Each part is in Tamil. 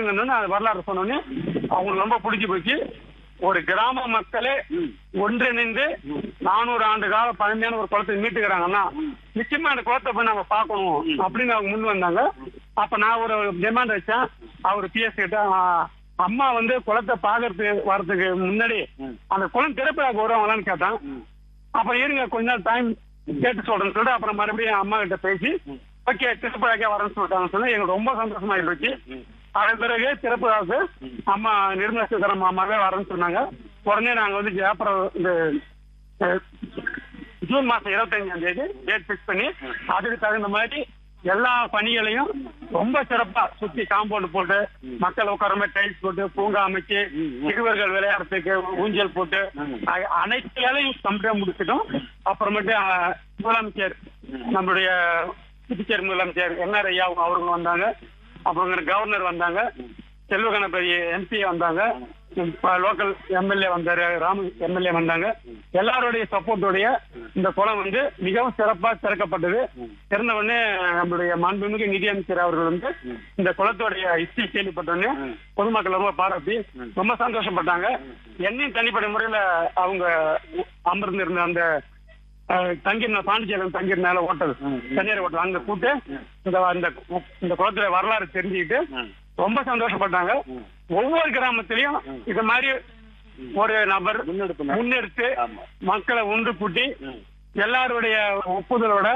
சொல்லுங்கன்னு அது வரலாறு சொன்னோன்னே அவங்களுக்கு ரொம்ப பிடிச்சி போச்சு ஒரு கிராம மக்களே ஒன்றிணைந்து நானூறு ஆண்டு கால பழமையான ஒரு குளத்தை மீட்டுக்கிறாங்கன்னா நிச்சயமா அந்த குளத்தை போய் நம்ம பார்க்கணும் அப்படின்னு அவங்க முன் வந்தாங்க அப்ப நான் ஒரு டிமாண்ட் வச்சேன் அவர் பிஎஸ் கிட்ட ஆ, அம்மா வந்து குளத்தை பாக்குறதுக்கு வர்றதுக்கு முன்னாடி அந்த குளம் திறப்பாக வருவாங்களான்னு கேட்டேன் அப்ப இருங்க கொஞ்ச நாள் டைம் கேட்டு சொல்றேன்னு சொல்லிட்டு அப்புறம் மறுபடியும் அம்மா கிட்ட பேசி ஓகே திருப்பதிக்கே வரேன்னு சொல்லிட்டாங்க சொன்னா எங்களுக்கு ரொம்ப சந்தோஷமா இருந்துச்சு அதன் பிறகு திருப்பதிக்கு அம்மா நிர்மலா சீதாராமன் அம்மாவே வரேன்னு சொன்னாங்க உடனே நாங்க வந்து ஏப்ரல் இந்த அஹ், ஜூன் மாசம் இருபத்தஞ்சாம் தேதி டேட் ஃபிக்ஸ் பண்ணி அதுக்கு தகுந்த மாதிரி எல்லா பணிகளையும் ரொம்ப சிறப்பா சுத்தி காம்பவுண்ட் போட்டு மக்கள் உட்கார மாதிரி டைல்ஸ் போட்டு பூங்கா அமைச்சு சிறுவர்கள் விளையாடுறதுக்கு ஊஞ்சல் போட்டு அ- அனைத்து வேலையும் கம்ப்ளீட்டா முடிச்சிட்டோம் அப்புறமேட்டு அஹ், முதலமைச்சர் நம்மளுடைய புதுச்சேரி முதலமைச்சர் என்ஆர் ஐயா அவர்களும் வந்தாங்க அப்புறம் கவர்னர் வந்தாங்க செல்வ கணபதி எம்பி வந்தாங்க லோக்கல் எம்எல்ஏ வந்தாரு ராம எம்எல்ஏ வந்தாங்க எல்லாருடைய சப்போர்ட்டோடைய இந்த குளம் வந்து மிகவும் சிறப்பா திறக்கப்பட்டது திறந்த உடனே நம்மளுடைய மாண்புமிகு நிதியமைச்சர் அவர்கள் வந்து இந்த குளத்தோடைய ஹிஸ்டரி கேள்விப்பட்டோடனே பொதுமக்கள் ரொம்ப பாராட்டி ரொம்ப சந்தோஷப்பட்டாங்க என்னையும் தனிப்பட்ட முறையில அவங்க அமர்ந்திருந்த அந்த அஹ், தங்கியிருந்த பாண்டிச்சேரியில் தங்கியிருந்தால ஹோட்டல் தனியார் ஹோட்டல் அங்க கூட்டு இந்த இந்த இந்த குளத்துல வரலாறு தெரிஞ்சுக்கிட்டு ரொம்ப சந்தோஷப்பட்டாங்க ஒவ்வொரு கிராமத்திலையும் இது மாதிரி ஒரு நபர் முன்னெடுப்பு முன்னெடுத்து ஆமா. மக்களை ஒன்று கூட்டி எல்லாருடைய ஒப்புதலோட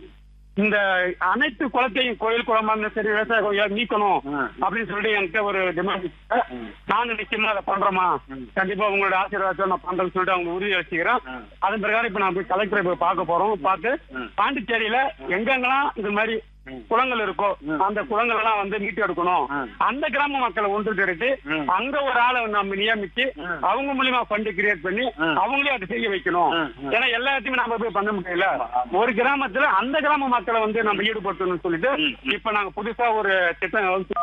இந்த அனைத்து குளத்தையும் கோயில் குளமா இருந்தாலும் சரி விவசாய கோயிலா நீக்கணும் ம். அப்படின்னு சொல்லிட்டு என்கிட்ட ஒரு டிமாண்ட் நானும் நிச்சயமா அதை பண்றோமா கண்டிப்பா உங்களோட ஆசீர்வாதத்தை நான் பண்றேன்னு சொல்லிட்டு அவங்க உறுதி வச்சுக்கிறேன் ம். அதன் பிரகாரம் இப்ப நான் போய் கலெக்டரை போய் பார்க்க போறோம் பார்த்து ம். பாண்டிச்சேரியில எங்கெங்கெல்லாம் இது மாதிரி குளங்கள் இருக்கோ அந்த குளங்கள் எல்லாம் வந்து மீட்டு எடுக்கணும் ம். அந்த கிராம மக்களை ஒன்று திரட்டி ம். அங்க ஒரு ஆளை நம்ம நியமிச்சு ம். அவங்க மூலியமா ஃபண்ட் கிரியேட் பண்ணி ம். அவங்களே அதை செய்ய வைக்கணும் ம். ம். ஏன்னா எல்லாத்தையுமே நம்ம போய் பண்ண முடியல ஒரு கிராமத்துல அந்த கிராம மக்களை வந்து நம்ம ஈடுபடுத்தணும்னு சொல்லிட்டு ம். ம். இப்ப நாங்க புதுசா ஒரு திட்டம் வகுத்து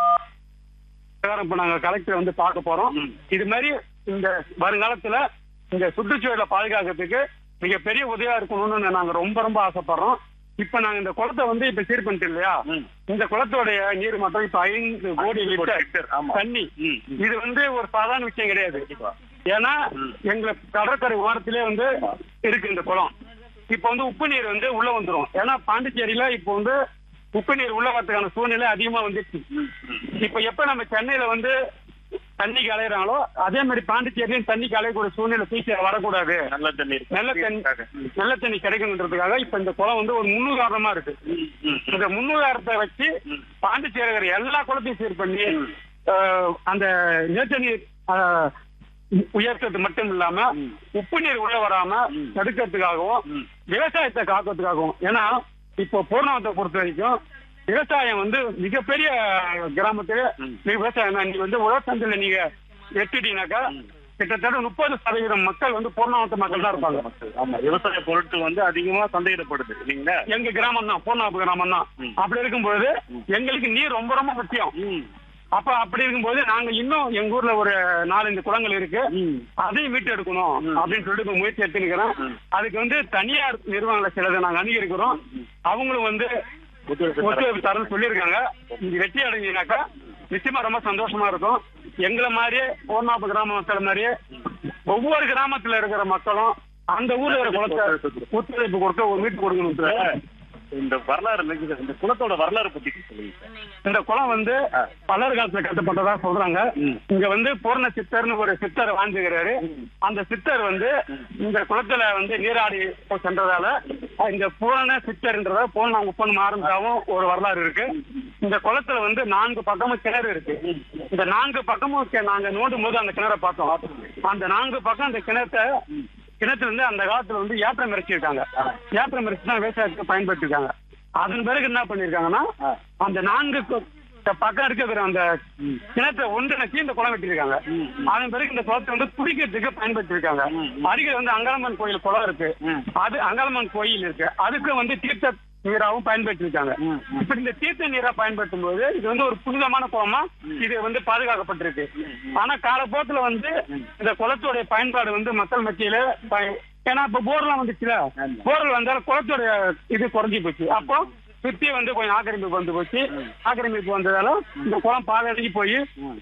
பிரகாரம் இப்ப நாங்க கலெக்டர் வந்து பார்க்க போறோம் ம். இது மாதிரி இந்த வருங்காலத்துல இந்த சுற்றுச்சூழலை பாதுகாக்கிறதுக்கு மிகப்பெரிய உதவியா இருக்கணும்னு நாங்க ரொம்ப ரொம்ப ஆசைப்படுறோம் இப்ப நாங்க இந்த குளத்தை வந்து இப்ப சீர் பண்ணிட்டு இல்லையா ம். இந்த குளத்தோடைய நீர் மட்டம் இப்ப ஐந்து கோடி ஐந்து கோடி லிட்டர் லிட்டர், ஆமா. தண்ணி ம், ம். இது வந்து ஒரு சாதாரண விஷயம் கிடையாது ஏன்னா ம். எங்க கடற்கரை ஓரத்திலே வந்து இருக்கு இந்த குளம் இப்ப வந்து உப்பு நீர் வந்து உள்ள வந்துரும் ஏன்னா பாண்டிச்சேரியில இப்ப வந்து உப்பு நீர் உள்ள வரதுக்கான சூழ்நிலை அதிகமா வந்துச்சு இப்ப எப்ப நம்ம சென்னையில வந்து தண்ணிக்கு அலையிறாங்களோ அதே மாதிரி பாண்டிச்சேரியும் தண்ணிக்கு அலையக்கூடிய சூழ்நிலை தூக்கி வரக்கூடாது நல்ல தண்ணீர் நல்ல தண்ணி நல்ல தண்ணி கிடைக்கணுன்றதுக்காக இப்ப இந்த குளம் வந்து ஒரு முன்னுதாரணமா இருக்கு இந்த முன்னுதாரணத்தை வச்சு பாண்டிச்சேரி இருக்கிற எல்லா குளத்தையும் சீர் பண்ணி அஹ், அந்த நிலத்தடி நீர் அஹ், உயர்த்தது மட்டும் இல்லாம உப்பு நீர் உள்ள வராம தடுக்கிறதுக்காகவும் விவசாயத்தை காக்கிறதுக்காகவும் ஏன்னா இப்போ பூர்ணவத்தை பொறுத்த வரைக்கும் விவசாயம் வந்து மிகப்பெரிய கிராமத்துல விவசாயம் தான் நீங்க வந்து உழவசந்தில நீங்க எட்டுட்டீங்கன்னாக்கா கிட்டத்தட்ட முப்பது சதவீதம் மக்கள் வந்து பூர்ணவத்த மக்கள் தான் இருப்பாங்க ஆமா விவசாய பொருட்கள் வந்து அதிகமா சந்தையிடப்படுது இல்லைங்களா எங்க கிராமம் தான் பூர்ணாப்பு கிராமம் தான் அப்படி இருக்கும்போது எங்களுக்கு நீர் ரொம்ப ரொம்ப முக்கியம் ம். அப்ப அப்படி இருக்கும்போது நாங்க இன்னும் எங்க ஊர்ல ஒரு நாலஞ்சு குளங்கள் இருக்கு ம். அதையும் மீட்டு எடுக்கணும் அப்படின்னு சொல்லிட்டு இப்ப முயற்சி எடுத்துக்கிறோம் அதுக்கு வந்து தனியார் நிறுவனங்களை சிலதை நாங்க அணுகியிருக்கிறோம் அவங்களும் வந்து ஒத்துழைப்பு தர- ஒத்துழைப்பு தரேன்னு சொல்லியிருக்காங்க இங்க வெற்றி அடைஞ்சீங்கன்னாக்கா நிச்சயமா ரொம்ப சந்தோஷமா இருக்கும் எங்களை மாதிரியே பூர்ணாப்பு கிராம மக்கள் மாதிரியே ஒவ்வொரு கிராமத்துல இருக்கிற மக்களும் அந்த ஊர்ல இருக்கிற குளத்தை ஒத்துழைப்பு கொடுத்து ஒரு மீட்டு கொடுக்கணும் சார் இந்த வரலாறு இருக்குது. இந்த குலத்தோட வரலாறு பத்தி சொல்லுங்க சார். இந்த குளம் வந்து பல்லர் காலத்துல கட்டப்பட்டதா சொல்றாங்க ம். இங்க வந்து பூர்ண சித்தர்னு ஒரு சித்தர் வாழ்ந்துகிறாரு அந்த சித்தர் வந்து இந்த குளத்துல வந்து நீராடி சென்றதால இந்த பூரண சித்தர்ன்றத பூர்ண உப்பன் மாறந்தாவும் ஒரு வரலாறு இருக்கு இந்த குளத்துல வந்து நான்கு பக்கமும் கிணறு இருக்கு இந்த நான்கு பக்கமும் கி- நாங்க நோண்டும் போது அந்த கிணறை பார்த்தோம் அந்த நான்கு பக்கம் அந்த கிணத்தை கிணத்துல இருந்து அந்த காலத்துல வந்து ஏற்றம் இறைச்சிருக்காங்க ஏற்றம் இறைச்சி தான் விவசாயத்துக்கு பயன்படுத்திருக்காங்க அதன் பிறகு என்ன பண்ணிருக்காங்கன்னா அந்த நான்கு கு- இந்த பக்கம் இருக்கிற அந்த கிணத்தை ஒன்றிணைச்சு இந்த குளம் வெட்டியிருக்காங்க அதன் பிறகு இந்த குளத்தை வந்து குடிக்கிறதுக்கு பயன்படுத்திருக்காங்க அருகே வந்து அங்காளம்மன் கோயில் குளம் இருக்கு அது அங்காளம்மன் கோயில் இருக்கு அதுக்கு வந்து தீர்த்த நீராவும் பயன்படுத்திருக்காங்க இப்ப இந்த தீர்த்த நீரா பயன்படுத்தும் போது இது வந்து ஒரு புனிதமான குளமா இது வந்து பாதுகாக்கப்பட்டிருக்கு ஆனா காலப்போக்குல வந்து இந்த குளத்தோடைய பயன்பாடு வந்து மக்கள் மத்தியில பய- ஏன்னா இப்ப போர்லாம் வந்துச்சுல போர்ல வந்தாலும் குளத்தோட இது குறைஞ்சி போச்சு அப்போ சுத்தி வந்து கொஞ்சம் ஆக்கிரமிப்பு வந்து போச்சு ஆக்கிரமிப்பு வந்ததால இந்த குளம் பாலடைஞ்சு போய்